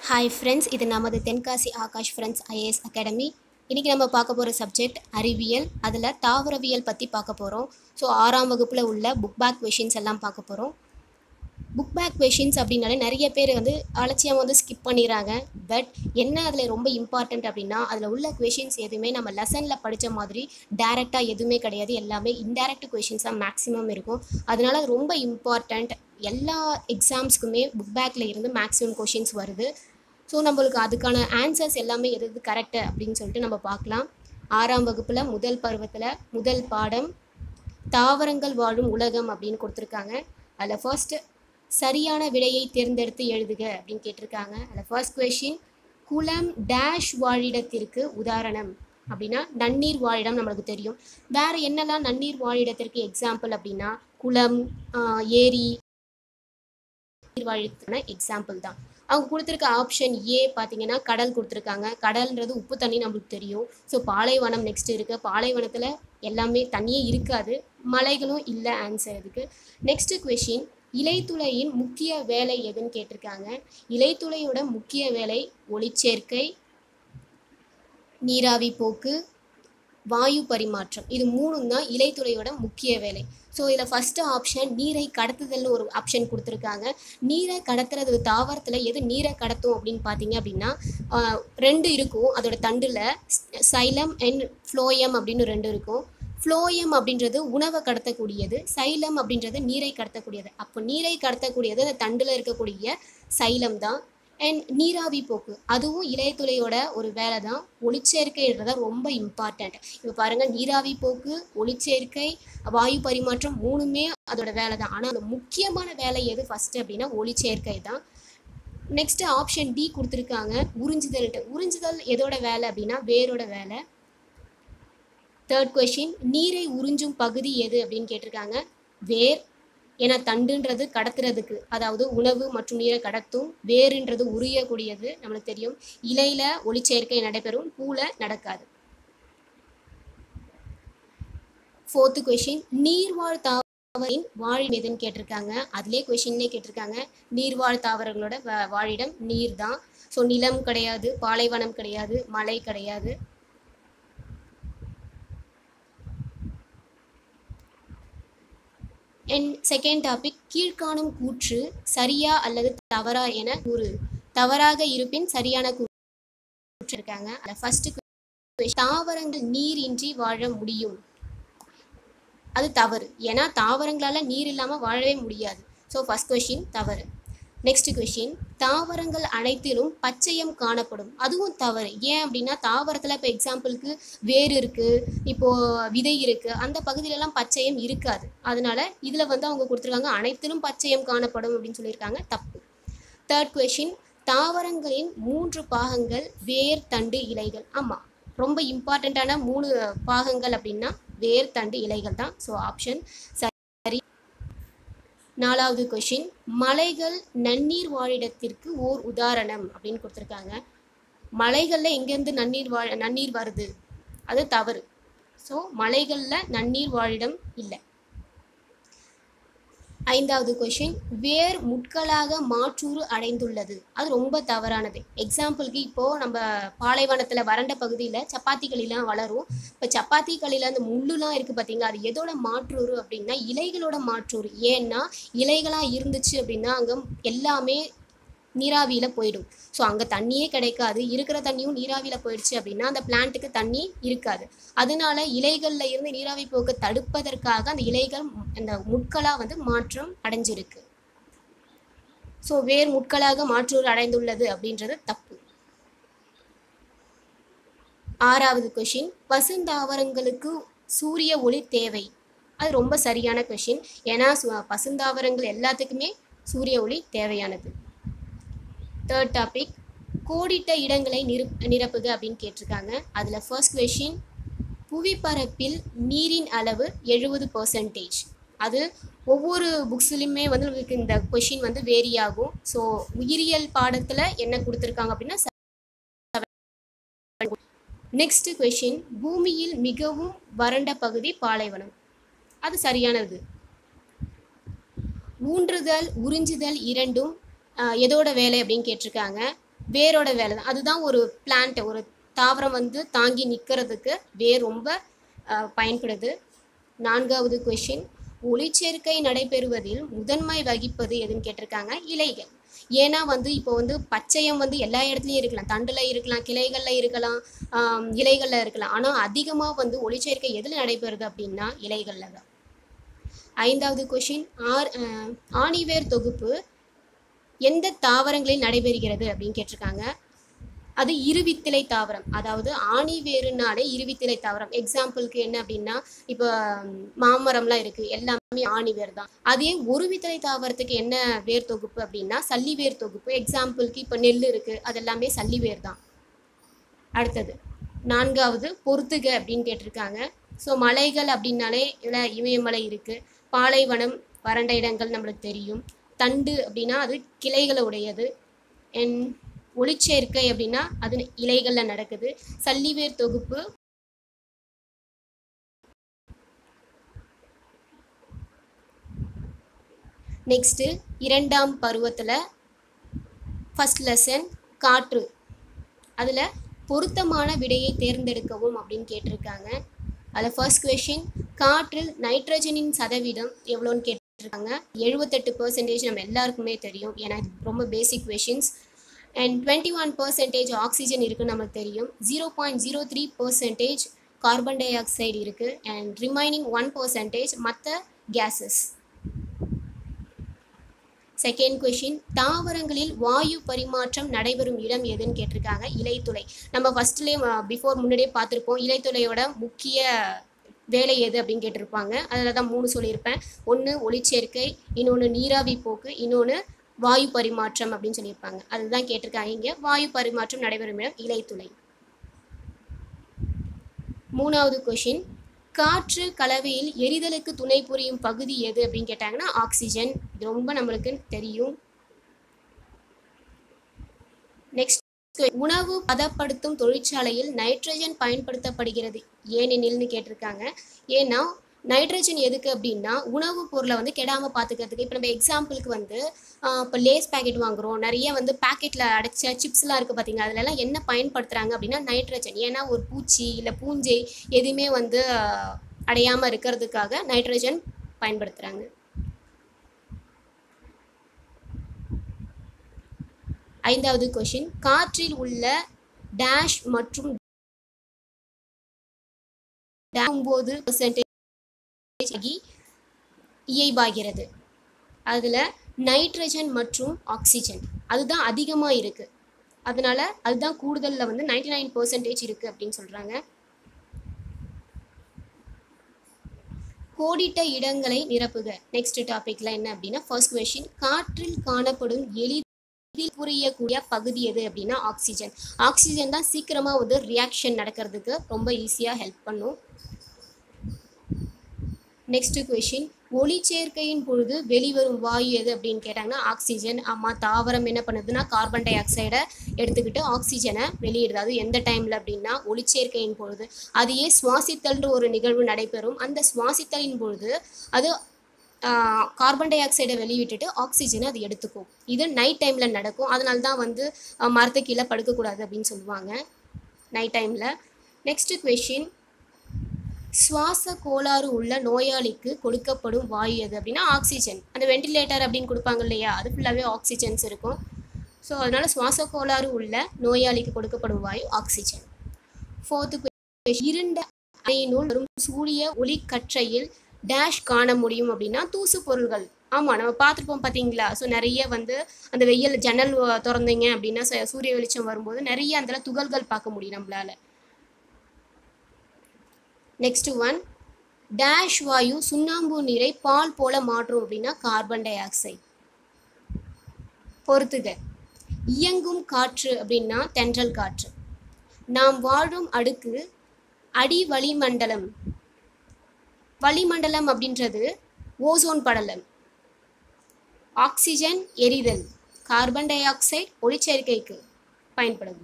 hi friends இது நமது Tenkasi Akash friends IAS academy இன்றைக்கி நம்ம பார்க்க போகிற சப்ஜெக்ட் அறிவியல் அதில் தாவரவியல் பற்றி பார்க்க போகிறோம் ஸோ ஆறாம் வகுப்பில் உள்ள புக் பேக் கொஷின்ஸ் எல்லாம் பார்க்க போகிறோம் புக் பேக் கொஷின்ஸ் அப்படின்னாலே நிறைய பேர் வந்து அலட்சியம் வந்து ஸ்கிப் பண்ணிடுறாங்க பட் என்ன அதில் ரொம்ப இம்பார்ட்டண்ட் அப்படின்னா அதில் உள்ள கொஷின்ஸ் எதுவுமே நம்ம லெசனில் படித்த மாதிரி டேரெக்டாக எதுவுமே கிடையாது எல்லாமே இன்டைரக்ட் கொஷின்ஸ் தான் மேக்ஸிமம் இருக்கும் அதனால அது ரொம்ப இம்பார்ட்டண்ட் எல்லா எக்ஸாம்ஸ்க்குமே புக் பேக்கில் இருந்து மேக்ஸிமம் கொஷின்ஸ் வருது ஸோ நம்மளுக்கு அதுக்கான ஆன்சர்ஸ் எல்லாமே எது எது கரெக்டு அப்படின்னு சொல்லிட்டு நம்ம பார்க்கலாம் ஆறாம் வகுப்பில் முதல் பருவத்தில் முதல் பாடம் தாவரங்கள் வாழும் உலகம் அப்படின்னு கொடுத்துருக்காங்க அதில் ஃபர்ஸ்ட் சரியான விடையை தேர்ந்தெடுத்து எழுதுக அப்படின்னு கேட்டிருக்காங்க அதில் ஃபர்ஸ்ட் கொஷின் குளம் டேஷ் வாழிடத்திற்கு உதாரணம் அப்படின்னா நன்னீர் வாழிடம் நம்மளுக்கு தெரியும் வேறு என்னெல்லாம் நன்னீர் வாழிடத்திற்கு எக்ஸாம்பிள் அப்படின்னா குளம் ஆஹ், ஏரி நீர் வாழிடத்துக்கான எக்ஸாம்பிள் தான் அவங்க கொடுத்துருக்க ஆப்ஷன் ஏ பார்த்தீங்கன்னா கடல் கொடுத்துருக்காங்க கடல்ன்றது உப்பு தண்ணி நம்மளுக்கு தெரியும் ஸோ பாலைவனம் நெக்ஸ்ட் இருக்குது பாலைவனத்தில் எல்லாமே தண்ணியே இருக்காது மலைகளும் இல்லை ஆன்சர் இதுக்கு நெக்ஸ்ட் கொஷின் இலைத்துளையின் முக்கிய வேலை எதுன்னு கேட்டிருக்காங்க இலைத்துளையோட முக்கிய வேலை ஒளிச்சேர்க்கை நீராவி போக்கு வாயு பரிமாற்றம் இது மூணும் தான் இலைத்துளையோட முக்கிய வேலை ஸோ இதில் ஃபஸ்ட்டு ஆப்ஷன் நீரை கடத்துதல்னு ஒரு ஆப்ஷன் கொடுத்துருக்காங்க நீரை கடத்துறது தாவரத்தில் எது நீரை கடத்தும் அப்படின்னு பார்த்தீங்க அப்படின்னா ஆஹ், ரெண்டு இருக்கும் அதோட தண்டில் சைலம் அண்ட் ஃப்ளோயம் அப்படின்னு ரெண்டு இருக்கும் ஃப்ளோயம் அப்படின்றது உணவை கடத்தக்கூடியது சைலம் அப்படின்றது நீரை கடத்தக்கூடியது அப்போ நீரை கடத்தக்கூடியது அந்த தண்டில் இருக்கக்கூடிய சைலம் தான் அண்ட் நீராவி போக்கு அதுவும் இலையத்துளையோட ஒரு வேலை தான் ஒளிச்சேர்க்கைன்றத ரொம்ப இம்பார்ட்டண்ட் இப்போ பாருங்கள் நீராவி போக்கு ஒளிச்சேர்க்கை வாயு பரிமாற்றம் மூணுமே அதோட வேலை தான் ஆனால் அந்த முக்கியமான வேலை எது ஃபஸ்ட்டு அப்படின்னா ஒளிச்சேர்க்கை தான் நெக்ஸ்ட் ஆப்ஷன் டி கொடுத்துருக்காங்க உறிஞ்சுதல்ட்டு உறிஞ்சுதல் எதோட வேலை அப்படின்னா வேரோட வேலை தேர்ட் கொஷின் நீரை உறிஞ்சும் பகுதி எது அப்படின்னு கேட்டிருக்காங்க வேர் ஏன்னா தண்டுன்றது கடத்துறதுக்கு அதாவது உணவு மற்றும் நீரை கடத்தும் வேறுன்றது உரியக்கூடியது நம்மளுக்கு தெரியும் இலையில ஒளிச்சேர்க்கை நடைபெறும் பூல நடக்காது ஃபோர்த்து கொஷின் நீர்வாழ் தாவரின் வாழிடம் எதுன்னு கேட்டிருக்காங்க அதிலே கொஷின்லே கேட்டிருக்காங்க நீர்வாழ் தாவரங்களோட வா- வாழிடம் நீர் தான் ஸோ நிலம் கிடையாது பாலைவனம் கிடையாது மலை கிடையாது அண்ட் செகண்ட் டாபிக் கீழ்காணும் கூற்று சரியா அல்லது தவறா என கூறு தவறாக இருப்பின் சரியான கூற்று இருக்காங்க அதில் ஃபர்ஸ்ட் தாவரங்கள் நீரின்றி வாழ முடியும் அது தவறு ஏன்னா தாவரங்களால நீர் இல்லாமல் வாழவே முடியாது ஸோ ஃபர்ஸ்ட் கொஷின் தவறு நெக்ஸ்ட் கொஷின் தாவரங்கள் அனைத்திலும் பச்சையம் காணப்படும் அதுவும் தவறு ஏன் அப்படின்னா தாவரத்தில் இப்போ எக்ஸாம்பிளுக்கு வேர் இருக்குது இப்போது விதை இருக்குது அந்த பகுதியிலலாம் பச்சையம் இருக்காது அதனால இதில் வந்து அவங்க கொடுத்துருக்காங்க அனைத்திலும் பச்சையம் காணப்படும் அப்படின்னு சொல்லியிருக்காங்க தப்பு தேர்ட் கொஷின் தாவரங்களின் மூன்று பாகங்கள் வேர் தண்டு இலைகள் ஆமாம் ரொம்ப இம்பார்ட்டண்ட்டான மூணு பாகங்கள் அப்படின்னா வேர் தண்டு இலைகள் தான் ஸோ ஆப்ஷன் சரி நாலாவது கொஷின் மலைகள் நன்னீர் வாழிடத்திற்கு ஓர் உதாரணம் அப்படின்னு கொடுத்துருக்காங்க மலைகளில் எங்கேருந்து நன்னீர் வா நன்னீர் வருது அது தவறு ஸோ மலைகளில் நன்னீர் வாழிடம் இல்லை ஐந்தாவது கொஷின் வேர் முட்களாக மாற்றூறு அடைந்துள்ளது அது ரொம்ப தவறானது எக்ஸாம்பிளுக்கு இப்போது நம்ம பாலைவனத்தில் வறண்ட பகுதியில் சப்பாத்தி களிலாம் வளரும் இப்போ சப்பாத்தி களியில் அந்த முள்ளுலாம் இருக்குது பார்த்தீங்களா அது எதோட மாற்றூறு அப்படின்னா இலைகளோட மாற்றூறு ஏன்னா இலைகளாக இருந்துச்சு அப்படின்னா அங்கே எல்லாமே நீராவியில் போயிடும் ஸோ அங்கே தண்ணியே கிடைக்காது இருக்கிற தண்ணியும் நீராவியில் போயிடுச்சு அப்படின்னா அந்த பிளான்ட்டுக்கு தண்ணி இருக்காது அதனால இலைகளில் இருந்து நீராவி போக்க தடுப்பதற்காக அந்த இலைகள் அந்த முட்களாக வந்து மாற்றம் அடைஞ்சிருக்கு ஸோ வேர் முட்களாக மாற்றூர் அடைந்துள்ளது அப்படின்றது தப்பு ஆறாவது கொஷின் பசுந்தாவரங்களுக்கு சூரிய ஒளி தேவை அது ரொம்ப சரியான கொஷின் ஏன்னா சு- பசுந்தாவரங்கள் எல்லாத்துக்குமே சூரிய ஒளி தேவையானது தேர்ட் டாபிக் கோடிட்ட இடங்களை நிரு நிரப்புக அப்படின்னு கேட்டிருக்காங்க அதில் ஃபர்ஸ்ட் கொஷின் புவிப்பரப்பில் நீரின் அளவு எழுபது பர்சன்டேஜ் அது ஒவ்வொரு புக்ஸ்லையுமே வந்து உங்களுக்கு இந்த கொஷின் வந்து வேரி ஆகும் ஸோ உயிரியல் பாடத்தில் என்ன கொடுத்துருக்காங்க அப்படின்னா நெக்ஸ்ட் கொஷின் பூமியில் மிகவும் வறண்ட பகுதி பாலைவனம் அது சரியானது ஊன்றுதல் உறிஞ்சுதல் இரண்டும் ஆஹ், எதோட வேலை அப்படின்னு கேட்டிருக்காங்க வேரோட வேலை தான் அதுதான் ஒரு பிளான்ட் ஒரு தாவரம் வந்து தாங்கி நிற்கிறதுக்கு வேர் ரொம்ப அஹ், பயன்படுது நான்காவது கொஷின் ஒளிச்சேர்க்கை நடைபெறுவதில் முதன்மை வகிப்பது எதுன்னு கேட்டிருக்காங்க இலைகள் ஏன்னா வந்து இப்போ வந்து பச்சையம் வந்து எல்லா இடத்துலையும் இருக்கலாம் தண்டில் இருக்கலாம் கிளைகளில் இருக்கலாம் ஆம், இலைகளில் இருக்கலாம் ஆனால் அதிகமாக வந்து ஒளிச்சேர்க்கை எதில் நடைபெறுது அப்படின்னா இலைகளில் தான் ஐந்தாவது கொஷின் ஆர் அஹ், ஆணிவேர் தொகுப்பு எந்த தாவரங்களில் நடைபெறுகிறது அப்படின்னு கேட்டிருக்காங்க அது இருவித்திலை தாவரம் அதாவது ஆணி வேறுனாலே இருவித்திலை தாவரம் எக்ஸாம்பிளுக்கு என்ன அப்படின்னா இப்போ ம், மாமரம்லாம் இருக்கு எல்லாமே ஆணி வேர் தான் அதே ஒரு வித்திலை தாவரத்துக்கு என்ன வேர் தொகுப்பு அப்படின்னா சல்லி வேர் தொகுப்பு எக்ஸாம்பிளுக்கு இப்போ நெல் இருக்கு அது எல்லாமே சல்லி வேர் தான் அடுத்தது நான்காவது பொறுத்துக அப்படின்னு கேட்டிருக்காங்க ஸோ மலைகள் அப்படின்னாலே இதில் இமயமலை இருக்குது பாலைவனம் வறண்ட இடங்கள் நம்மளுக்கு தெரியும் தண்டு அப்படின்னா அது கிளைகளை உடையது என் ஒளிச்சேர்க்கை அப்படின்னா அது இலைகளில் நடக்குது சல்லிவேர் தொகுப்பு நெக்ஸ்ட்டு இரண்டாம் பருவத்தில் ஃபஸ்ட் லெசன் காற்று அதில் பொருத்தமான விடையை தேர்ந்தெடுக்கவும் அப்படின்னு கேட்டிருக்காங்க அதில் ஃபர்ஸ்ட் கொஷின் காற்றில் நைட்ரஜனின் சதவீதம் எவ்வளோன்னு கேட்டிருக்காங்க எழுபத்தெட்டு பர்சன்டேஜ் நம்ம எல்லாருக்குமே தெரியும் ஏன்னா இது ரொம்ப basic questions and twenty one percentage oxygen இருக்குன்னு நமக்கு தெரியும் zero point zero three percentage carbon dioxide இருக்குது அண்ட் ரிமைனிங் ஒன் பர்சன்டேஜ் மற்ற கேஸஸ் செகண்ட் கொஷின் தாவரங்களில் வாயு பரிமாற்றம் நடைபெறும் இடம் எதுன்னு கேட்டிருக்காங்க இலைத்துளை நம்ம ஃபர்ஸ்ட்லேயே பிஃபோர் முன்னாடியே பார்த்துருப்போம் இலைத்துளையோட முக்கிய வேலை எது அப்படின்னு கேட்டிருப்பாங்க அதில் தான் மூணு சொல்லியிருப்பேன் ஒன்று ஒளிச்சேர்க்கை இன்னொன்று நீராவி போக்கு இன்னொன்று வாயு பரிமாற்றம் அப்படின்னு சொல்லியிருப்பாங்க அதுதான் கேட்டிருக்காங்க இங்கே வாயு பரிமாற்றம் நடைபெறும் இடம் இலைத்துளை மூணாவது கொஷின் காற்று கலவையில் எரிதலுக்கு துணை புரியும் பகுதி எது அப்படின்னு கேட்டாங்கன்னா ஆக்சிஜன் இது ரொம்ப நம்மளுக்கு தெரியும் நெக்ஸ்ட் உணவு பதப்படுத்தும் தொழிற்சாலையில் நைட்ரஜன் பயன்படுத்தப்படுகிறது ஏனெனில்னு கேட்டிருக்காங்க ஏன்னா நைட்ரஜன் எதுக்கு அப்படின்னா உணவுப் பொருளை வந்து கெடாமல் பார்த்துக்கிறதுக்கு இப்போ நம்ம எக்ஸாம்பிளுக்கு வந்து இப்போ லேஸ் பாக்கெட் வாங்குறோம் நிறைய வந்து பாக்கெட்டில் அடைச்ச சிப்ஸ்லாம் இருக்குது பார்த்தீங்களா அதுலலாம் என்ன பயன்படுத்துகிறாங்க அப்படின்னா நைட்ரஜன் ஏன்னா ஒரு பூச்சி இல்லை பூஞ்சை எதுவுமே வந்து அடையாமல் இருக்கிறதுக்காக நைட்ரஜன் பயன்படுத்துகிறாங்க ஐந்தாவது கொஷின் காற்றில் உள்ள டேஷ் மற்றும் ஒம்பது பர்சன்டேஜ் இயைபாகிறது அதில் நைட்ரஜன் மற்றும் ஆக்சிஜன் அதுதான் அதிகமாக இருக்குது அதனால அதுதான் கூடுதலில் வந்து நைன்டி நைன் பர்சன்டேஜ் இருக்குது அப்படின்னு சொல்கிறாங்க கோடிட்ட இடங்களை நிரப்புக நெக்ஸ்ட் டாபிக்ல என்ன அப்படின்னா ஃபர்ஸ்ட் கொஷின் காற்றில் காணப்படும் எளிதில் புரியக்கூடிய பகுதி எது அப்படின்னா ஆக்சிஜன் ஆக்சிஜன் தான் சீக்கிரமாக வந்து ரியாக்ஷன் நடக்கிறதுக்கு ரொம்ப ஈஸியாக ஹெல்ப் பண்ணும் நெக்ஸ்ட் கொஷின் ஒளிச்சேர்க்கையின் பொழுது வெளிவரும் வாயு எது அப்படின்னு கேட்டாங்கன்னா ஆக்சிஜன் ஆமாம் தாவரம் என்ன பண்ணுதுன்னா கார்பன் டை ஆக்சைடை எடுத்துக்கிட்டு ஆக்சிஜனை வெளியிடுது அது எந்த டைமில் அப்படின்னா ஒளிச்சேர்க்கையின் பொழுது அதையே சுவாசித்தல்ன்ற ஒரு நிகழ்வு நடைபெறும் அந்த சுவாசித்தலின் பொழுது அது கார்பன் டை ஆக்சைடை வெளியிட்டுட்டு ஆக்சிஜனை அது எடுத்துக்கும் இது நைட் டைமில் நடக்கும் அதனால தான் வந்து மரத்து கீழே படுக்கக்கூடாது அப்படின்னு சொல்லுவாங்க நைட் டைமில் நெக்ஸ்ட் கொஷின் சுவாச கோளாறு உள்ள நோயாளிக்கு கொடுக்கப்படும் வாயு எது அப்படின்னா ஆக்சிஜன் அந்த வெண்டிலேட்டர் அப்படின்னு கொடுப்பாங்க இல்லையா அது ஃபுல்லாகவே ஆக்சிஜன்ஸ் இருக்கும் ஸோ அதனால சுவாச கோளாறு உள்ள நோயாளிக்கு கொடுக்கப்படும் வாயு ஆக்சிஜன் ஃபோர்த்து இருண்ட அறையினுள் வரும் சூரிய ஒளிக்கற்றையில் டேஷ் காண முடியும் அப்படின்னா தூசு பொருள்கள் ஆமாம் நம்ம பார்த்துருப்போம் பார்த்தீங்களா ஸோ நிறைய வந்து அந்த வெயில் ஜன்னல் திறந்தீங்க அப்படின்னா சூரிய வெளிச்சம் வரும்போது நிறைய அதில் துகள்கள் பார்க்க முடியும் நம்மளால நெக்ஸ்ட் ஒன் டேஷ் வாயு சுண்ணாம்பு நீரை பால் போல மாற்றும் அப்படின்னா கார்பன் டை ஆக்சைடு பொறுத்துக இயங்கும் காற்று அப்படின்னா தென்றல் காற்று நாம் வாழும் அடுக்கு அடி வளிமண்டலம் வளிமண்டலம் அப்படின்றது ஓசோன் படலம் ஆக்சிஜன் எரிதல் கார்பன் டை ஆக்சைடு ஒளிச்சேர்க்கைக்கு பயன்படுது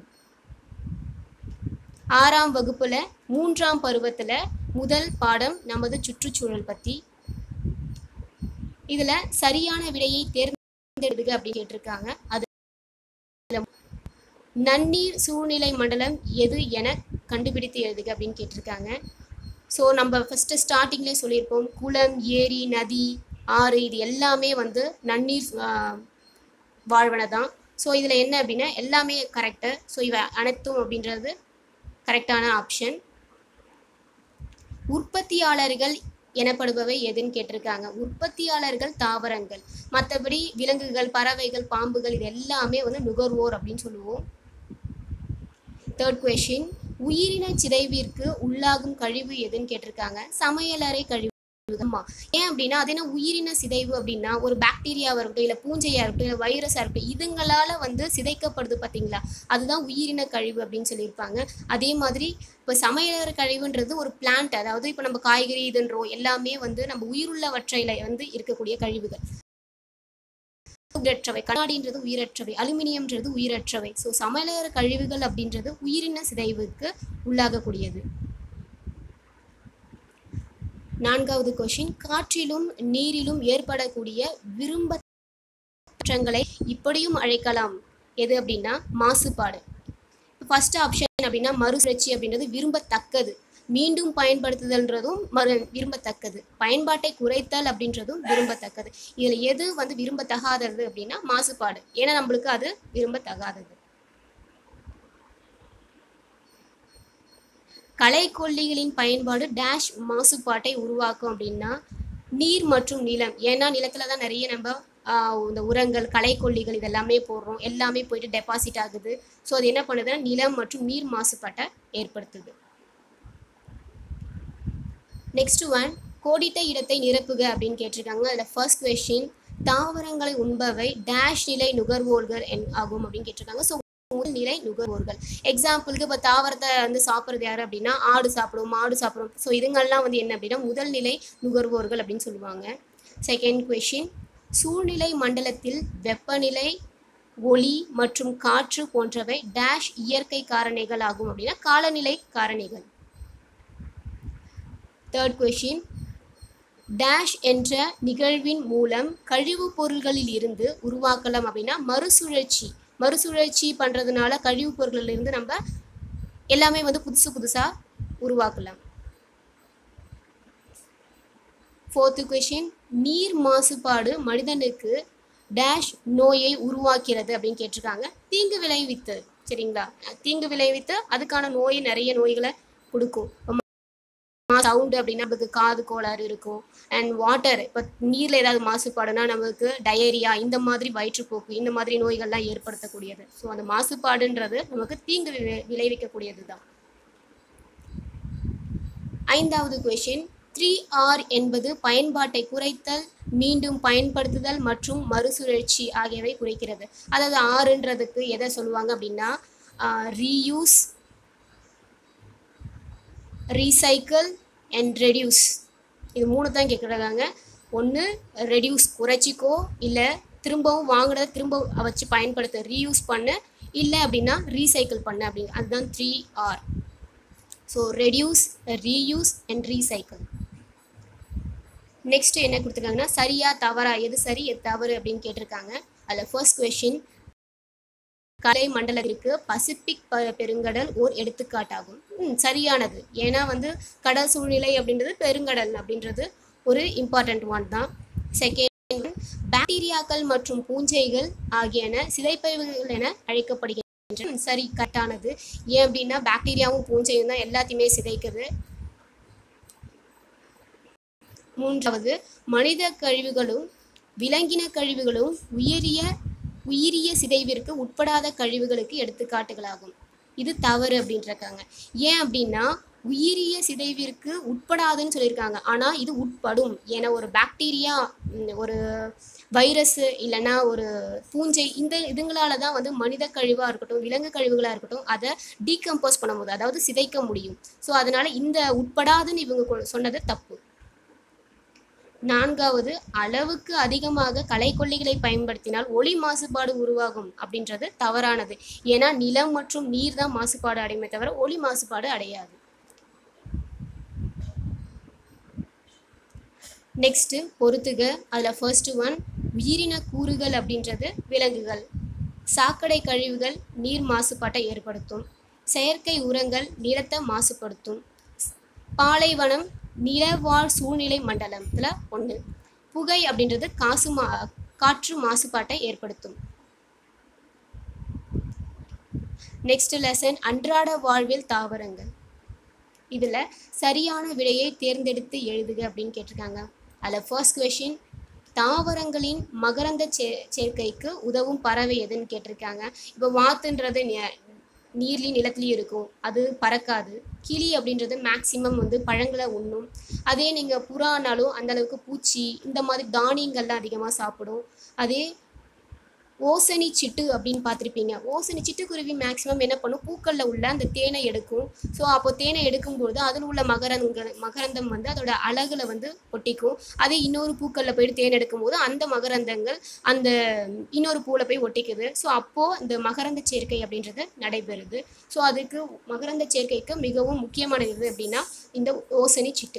ஆறாம் வகுப்புல மூன்றாம் பருவத்துல முதல் பாடம் நமது சுற்றுச்சூழல் பத்தி இதுல சரியான விடையை தேர்ந்தெடுக்க அப்படின்னு கேட்டிருக்காங்க அது நன்னீர் சூழ்நிலை மண்டலம் எது என கண்டுபிடித்து எழுதுக அப்படின்னு கேட்டிருக்காங்க ஸோ நம்ம ஃபஸ்ட்டு ஸ்டார்டிங்லேயே சொல்லியிருப்போம் குளம் ஏரி நதி ஆறு இது எல்லாமே வந்து நன்னீர் ஆஹ், வாழ்வன தான் ஸோ இதில் என்ன அப்படின்னா எல்லாமே கரெக்டு ஸோ இவை அனைத்தும் அப்படின்றது கரெக்டான ஆப்ஷன் உற்பத்தியாளர்கள் எனப்படுபவை எதுன்னு கேட்டிருக்காங்க உற்பத்தியாளர்கள் தாவரங்கள் மற்றபடி விலங்குகள் பறவைகள் பாம்புகள் இது எல்லாமே வந்து நுகர்வோர் அப்படின்னு சொல்லுவோம் தேர்ட் கொஷின் உயிரின சிதைவிற்கு உள்ளாகும் கழிவு எதுன்னு கேட்டிருக்காங்க சமையலறை கழிவு ஆமா ஏன் அப்படின்னா அது என்ன உயிரின சிதைவு அப்படின்னா ஒரு பாக்டீரியாவாக இருக்கட்டும் இல்லை பூஞ்சையாக இருக்கட்டும் இல்லை வைரஸாக இருக்கட்டும் இதுங்களால வந்து சிதைக்கப்படுது பார்த்தீங்களா அதுதான் உயிரின கழிவு அப்படின்னு சொல்லியிருப்பாங்க அதே மாதிரி இப்போ சமையலறை கழிவுன்றது ஒரு பிளான்ட் அதாவது இப்போ நம்ம காய்கறி இதுன்றோம் எல்லாமே வந்து நம்ம உயிருள்ளவற்றையில வந்து இருக்கக்கூடிய கழிவுகள் உயிரற்றவை கண்ணாடின்றது உயிரற்றவை அலுமினியம்ன்றது உயிரற்றவை ஸோ சமையலறை கழிவுகள் அப்படின்றது உயிரின சிதைவுக்கு உள்ளாகக்கூடியது நான்காவது கொஷின் காற்றிலும் நீரிலும் ஏற்படக்கூடிய விரும்ப மாற்றங்களை இப்படியும் அழைக்கலாம் எது அப்படின்னா மாசுபாடு ஃபர்ஸ்ட் ஆப்ஷன் அப்படின்னா மறுசுழற்சி அப்படின்றது விரும்பத்தக்கது மீண்டும் பயன்படுத்துதல்ன்றதும் மறு விரும்பத்தக்கது பயன்பாட்டை குறைத்தல் அப்படின்றதும் விரும்பத்தக்கது இதில் எது வந்து விரும்பத்தகாதது அப்படின்னா மாசுபாடு ஏன்னா நம்மளுக்கு அது விரும்பத்தகாதது களைக்கொல்லிகளின் பயன்பாடு டேஷ் மாசுபாட்டை உருவாக்கும் அப்படின்னா நீர் மற்றும் நிலம் ஏன்னா நிலத்துல தான் நிறைய நம்ம ஆஹ், இந்த உரங்கள் களைக்கொல்லிகள் இதெல்லாமே போடுறோம் எல்லாமே போயிட்டு டெபாசிட் ஆகுது ஸோ அது என்ன பண்ணுதுன்னா நிலம் மற்றும் நீர் மாசுபாட்டை ஏற்படுத்துது நெக்ஸ்ட் ஒன் கோடிட்ட இடத்தை நிரப்புக அப்படின்னு கேட்டிருக்காங்க அதில் ஃபர்ஸ்ட் கொஸ்டின் தாவரங்களை உண்பவை டேஷ் நிலை நுகர்வோர்கள் என் ஆகும் அப்படின்னு கேட்டிருக்காங்க ஸோ முதல் நிலை நுகர்வோர்கள் எக்ஸாம்பிளுக்கு இப்போ தாவரத்தை வந்து சாப்பிட்றது யார் அப்படின்னா ஆடு சாப்பிடும் மாடு சாப்பிடும் ஸோ இதுங்கெல்லாம் வந்து என்ன அப்படின்னா முதல் நிலை நுகர்வோர்கள் அப்படின்னு சொல்லுவாங்க செகண்ட் கொஷின் சூழ்நிலை மண்டலத்தில் வெப்பநிலை ஒளி மற்றும் காற்று போன்றவை டேஷ் இயற்கை காரணிகள் ஆகும் அப்படின்னா காலநிலை காரணிகள் தேர்ட் கொஷின் டேஷ் என்ற நிகழ்வின் மூலம் கழிவுப் பொருள்களில் இருந்து உருவாக்கலாம் அப்படின்னா மறுசுழற்சி மறுசுழற்சி பண்ணுறதுனால கழிவுப் பொருள்களில் இருந்து நம்ம எல்லாமே வந்து புதுசு புதுசாக உருவாக்கலாம் ஃபோர்த்து கொஷின் நீர் மாசுபாடு மனிதனுக்கு டேஷ் நோயை உருவாக்கிறது அப்படின்னு கேட்டிருக்காங்க தீங்கு விளைவித்து சரிங்களா தீங்கு விளைவித்து அதுக்கான நோய் நிறைய நோய்களை கொடுக்கும் சவுண்டு அப்படின்னா நமக்கு காது கோளாறு இருக்கும் அண்ட் வாட்டர் இப்போ நீரில் ஏதாவது மாசுபாடுனா நமக்கு டயரியா இந்த மாதிரி வயிற்றுப்போக்கு இந்த மாதிரி நோய்கள்லாம் ஏற்படுத்தக்கூடியது ஸோ அந்த மாசுபாடுன்றது நமக்கு தீங்கு விளை- விளைவிக்கக்கூடியது தான் ஐந்தாவது கொஷின் த்ரீ ஆர் என்பது பயன்பாட்டை குறைத்தல் மீண்டும் பயன்படுத்துதல் மற்றும் மறுசுழற்சி ஆகியவை குறிக்கிறது அதாவது ஆறுன்றதுக்கு எதை சொல்லுவாங்க அப்படின்னா ரீயூஸ் ரீசைக்கிள் அண்ட் ரெடியூஸ் இது மூணு தான் கேட்குறாங்க ஒன்று ரெடியூஸ் குறைச்சிக்கோ இல்லை திரும்பவும் வாங்குறத திரும்ப வச்சு பயன்படுத்த ரீயூஸ் பண்ணு இல்லை அப்படின்னா ரீசைக்கிள் பண்ணு அப்படின்னு அதுதான் three R so reduce reuse and recycle next என்ன கொடுத்துருக்காங்கன்னா சரியா தவறா எது சரி எது தவறு அப்படின்னு கேட்டிருக்காங்க அதில் ஃபர்ஸ்ட் கொஷின் கலை மண்டலத்திற்கு பசிபிக் ப- பெருங்கடல் ஓர் எடுத்துக்காட்டாகும் ம், சரியானது ஏன்னா வந்து கடல் சூழ்நிலை அப்படின்றது பெருங்கடல் அப்படின்றது ஒரு இம்பார்ட்டன்ட் ஒன் தான் செகண்ட் பாக்டீரியாக்கள் மற்றும் பூஞ்சைகள் ஆகியன சிதைப்பைவுகள் என அழைக்கப்படுகின்றன ம், சரி கரெக்டானது ஏன் அப்படின்னா பாக்டீரியாவும் பூஞ்சையும் தான் எல்லாத்தையுமே சிதைக்குது மூன்றாவது மனித கழிவுகளும் விலங்கின கழிவுகளும் உயரிய உயிரிய சிதைவிற்கு உட்படாத கழிவுகளுக்கு எடுத்துக்காட்டுகளாகும் இது தவறு அப்படின்றாங்க ஏன் அப்படின்னா உயிரிய சிதைவிற்கு உட்படாதுன்னு சொல்லியிருக்காங்க ஆனால் இது உட்படும் ஏன்னா ஒரு பாக்டீரியா ம், ஒரு வைரஸ் இல்லைன்னா ஒரு பூஞ்சை இந்த இதுங்களால தான் வந்து மனித கழிவாக இருக்கட்டும் விலங்கு கழிவுகளாக இருக்கட்டும் அதை டீகம்போஸ் பண்ண முடியும் அதாவது சிதைக்க முடியும் ஸோ அதனால இந்த உட்படாதுன்னு இவங்க கொ- சொன்னது தப்பு நான்காவது அளவுக்கு அதிகமாக களைக்கொல்லிகளை பயன்படுத்தினால் ஒளி மாசுபாடு உருவாகும் அப்படின்றது தவறானது ஏன்னா நிலம் மற்றும் நீர் தான் மாசுபாடு அடையுமே தவிர ஒளி மாசுபாடு அடையாது நெக்ஸ்ட்டு பொறுத்துக அதில் ஃபர்ஸ்ட் ஒன் உயிரின கூறுகள் அப்படின்றது விலங்குகள் சாக்கடை கழிவுகள் நீர் மாசுபாட்டை ஏற்படுத்தும் செயற்கை உரங்கள் நிலத்தை மாசுபடுத்தும் பாலைவனம் நிலவாழ் சூழ்நிலை மண்டலத்தில் ஒன்று புகை அப்படின்றது காசு மா காற்று மாசுபாட்டை ஏற்படுத்தும் நெக்ஸ்ட் லெசன் அன்றாட வாழ்வில் தாவரங்கள் இதில் சரியான விடையை தேர்ந்தெடுத்து எழுதுக அப்படின்னு கேட்டிருக்காங்க அதில் ஃபர்ஸ்ட் கொஷின் தாவரங்களின் மகரந்த சே சேர்க்கைக்கு உதவும் பறவை எதுன்னு கேட்டிருக்காங்க இப்போ வாத்துன்றது நெ- நீர்லையும் நிலத்துலையும் இருக்கும் அது பறக்காது கிளி அப்படின்றது மேக்சிமம் வந்து பழங்களை உண்ணும் அதே நீங்கள் புறானாலும் அந்த அளவுக்கு பூச்சி இந்த மாதிரி தானியங்கள்லாம் அதிகமாக சாப்பிடும் அதே ஓசனி சிட்டு அப்படின்னு பார்த்துருப்பீங்க ஓசனி சிட்டுக்குருவி மேக்ஸிமம் என்ன பண்ணும் பூக்களில் உள்ள அந்த தேனை எடுக்கும் ஸோ அப்போ தேனை எடுக்கும்போது அதில் உள்ள மகரங்கள் மகரந்தம் வந்து அதோட அழகுல வந்து ஒட்டிக்கும் அதே இன்னொரு பூக்களில் போயிட்டு தேன் எடுக்கும்போது அந்த மகரந்தங்கள் அந்த இன்னொரு பூவில் போய் ஒட்டிக்குது ஸோ அப்போது இந்த மகரந்த சேர்க்கை அப்படின்றது நடைபெறுது ஸோ அதுக்கு மகரந்த சேர்க்கைக்கு மிகவும் முக்கியமானது எது அப்படின்னா இந்த ஓசனி சிட்டு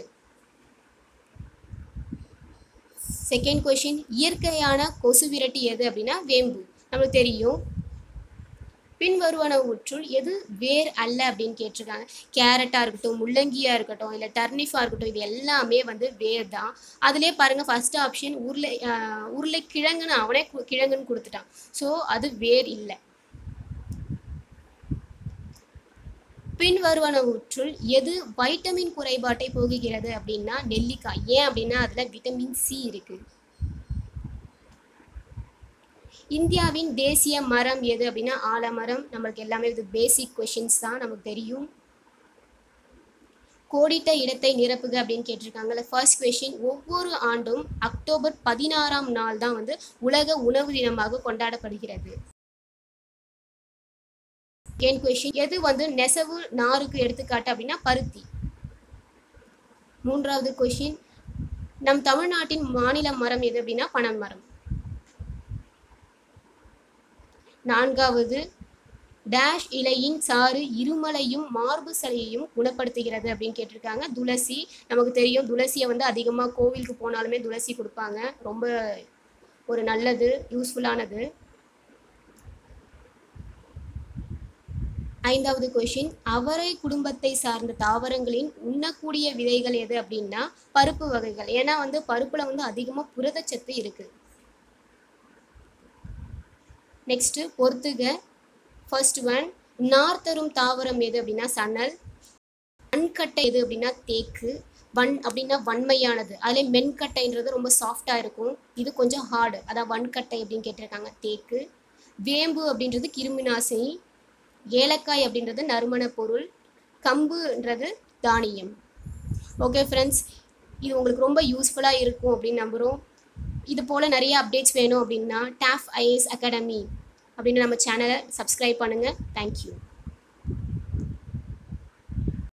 செகண்ட் கொஷின் இயற்கையான கொசு விரட்டி எது அப்படின்னா வேம்பு நம்மளுக்கு தெரியும் பின்வருவனவற்றுள் எது வேர் அல்ல அப்படின்னு கேட்டிருக்காங்க கேரட்டாக இருக்கட்டும் முள்ளங்கியாக இருக்கட்டும் இல்லை டர்னிஃபாக இருக்கட்டும் இது எல்லாமே வந்து வேர் தான் அதிலே பாருங்கள் ஃபர்ஸ்ட் ஆப்ஷன் உருளை ஆஹ் உருளை கிழங்குன்னு அவனே கு- கிழங்குன்னு கொடுத்துட்டான் ஸோ அது வேர் இல்லை பின்வருவனவற்றுள் எது வைட்டமின் குறைபாட்டை போகுகிறது அப்படின்னா நெல்லிக்காய் ஏன் அப்படின்னா அதில் விட்டமின் சி இருக்கு இந்தியாவின் தேசிய மரம் எது அப்படின்னா ஆலமரம் நம்மளுக்கு எல்லாமே இது பேசிக் கொஷின்ஸ் தான் நமக்கு தெரியும் கோடிட்ட இடத்தை நிரப்புக அப்படின்னு கேட்டிருக்காங்கல்ல ஃபர்ஸ்ட் கொஷின் ஒவ்வொரு ஆண்டும் அக்டோபர் பதினாறாம் நாள் தான் வந்து உலக உணவு தினமாக கொண்டாடப்படுகிறது செகண்ட் கொஷின் எது வந்து நெசவு நாருக்கு எடுத்துக்காட்டு அப்படின்னா பருத்தி மூன்றாவது கொஷின் நம் தமிழ்நாட்டின் மாநில மரம் எது அப்படின்னா பனை மரம் நான்காவது டேஷ் இலையின் சாறு இருமலையும் மார்பு சளியையும் குணப்படுத்துகிறது அப்படின்னு கேட்டிருக்காங்க துளசி நமக்கு தெரியும் துளசியை வந்து அதிகமாக கோவிலுக்கு போனாலுமே துளசி கொடுப்பாங்க ரொம்ப ஒரு நல்லது யூஸ்ஃபுல்லானது ஐந்தாவது கொஷின் அவரை குடும்பத்தை சார்ந்த தாவரங்களின் உண்ணக்கூடிய விதைகள் எது அப்படின்னா பருப்பு வகைகள் ஏன்னா வந்து பருப்புல வந்து அதிகமாக புரதச்சத்து இருக்கு நெக்ஸ்ட் பொறுத்துக ஃபர்ஸ்ட் ஒன் நார் தரும் தாவரம் எது அப்படின்னா சணல் வன்கட்டை எது அப்படின்னா தேக்கு வன் அப்படின்னா வன்மையானது அதிலே மென்கட்டைன்றது ரொம்ப சாஃப்டாக இருக்கும் இது கொஞ்சம் ஹார்டு அதான் வன்கட்டை அப்படின்னு கேட்டிருக்காங்க தேக்கு வேம்பு அப்படின்றது கிருமிநாசினி ஏலக்காய் அப்படின்றது நறுமண பொருள் கம்புன்றது தானியம் ஓகே ஃப்ரெண்ட்ஸ் இது உங்களுக்கு ரொம்ப யூஸ்ஃபுல்லாக இருக்கும் அப்படின்னு நம்புகிறோம் இது போல் நிறைய அப்டேட்ஸ் வேணும் அப்படின்னா டாஃப் ஐஏஎஸ் அகாடமி அப்படின்னு நம்ம சேனலை சப்ஸ்கிரைப் பண்ணுங்கள் தேங்க்யூ